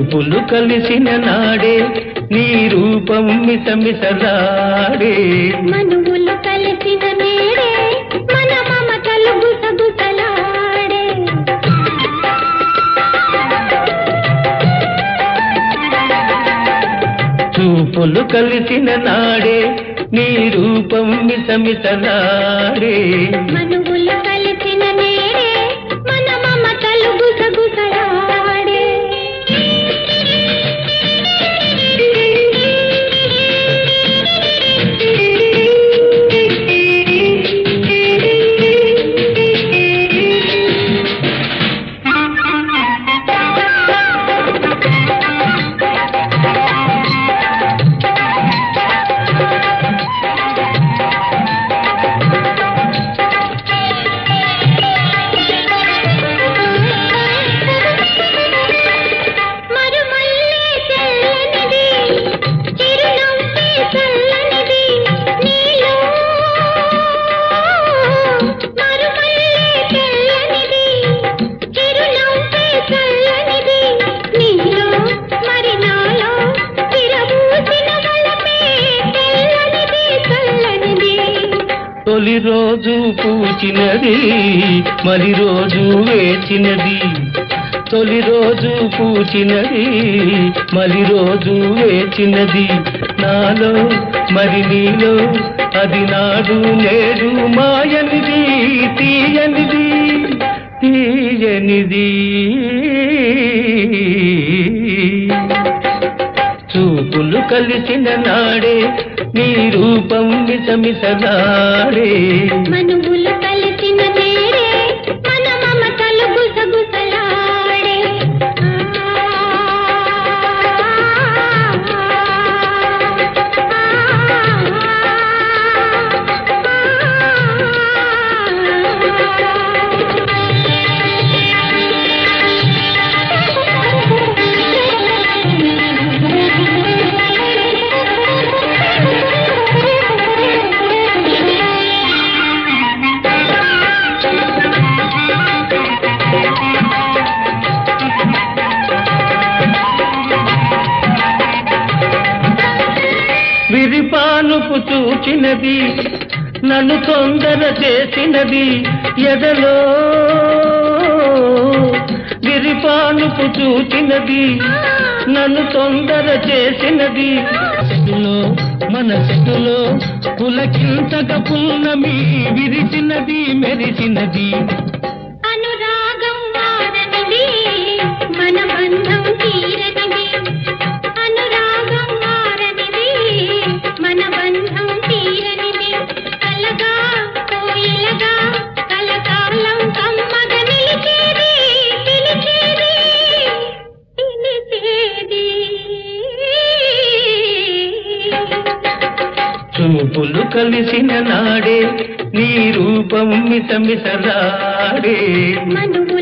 చూపులు కలిసిన నాడే నీ రూపం మిసమిసలాడే మనువులు కలిసిన నేడే మన మమతలు గుసగుసలాడే చూపులు కలిసిన నాడే నీ రూపం మిసమిసలాడే మనువులు కలిసిన నేడే మన మమతలు గుసగుసలాడే మరుమల్లే తెల్లనిది చిరునవ్వే చల్లనిది నీలో మరుమల్లే తెల్లనిది చిరునవ్వే చల్లనిది నీలో మరి నాలో విరబూసిన వలపే తెల్లనిది చల్లనిది తొలి రోజు పూచినది మరి రోజు వేచినది తొలి రోజు పూచినది మరి రోజు వేచినది నాలో మరి నీలో అది నాడు నేడు మాయనిది తీయనిది తీయనిది చూపులు కలిసిన నాడే నీ రూపం మిసమిసలాడే మనువులు కలిసిన నేడే మన మమతలు గుసగుసలాడే విరిపానుపు చూచినది నన్ను తొందర చేసినది ఎదలో విరిపానుపు చూచినది నన్ను తొందర చేసినది చెట్టులో మన చెట్టులో పులకింతక పున్నమి విరిసినది మెరిసినది అనురాగం వాడనిది మన బంధం తీరనిది అనురాగం వాడనిది మన బంధం తీరనిది కలగా కోయిలగా కలకాలం కమ్మగ నిలిచేది పిలిచేది పిలిచేది చూపులు కలిసిన నాడే నీ రూపం మిసమిసలాడే మనువు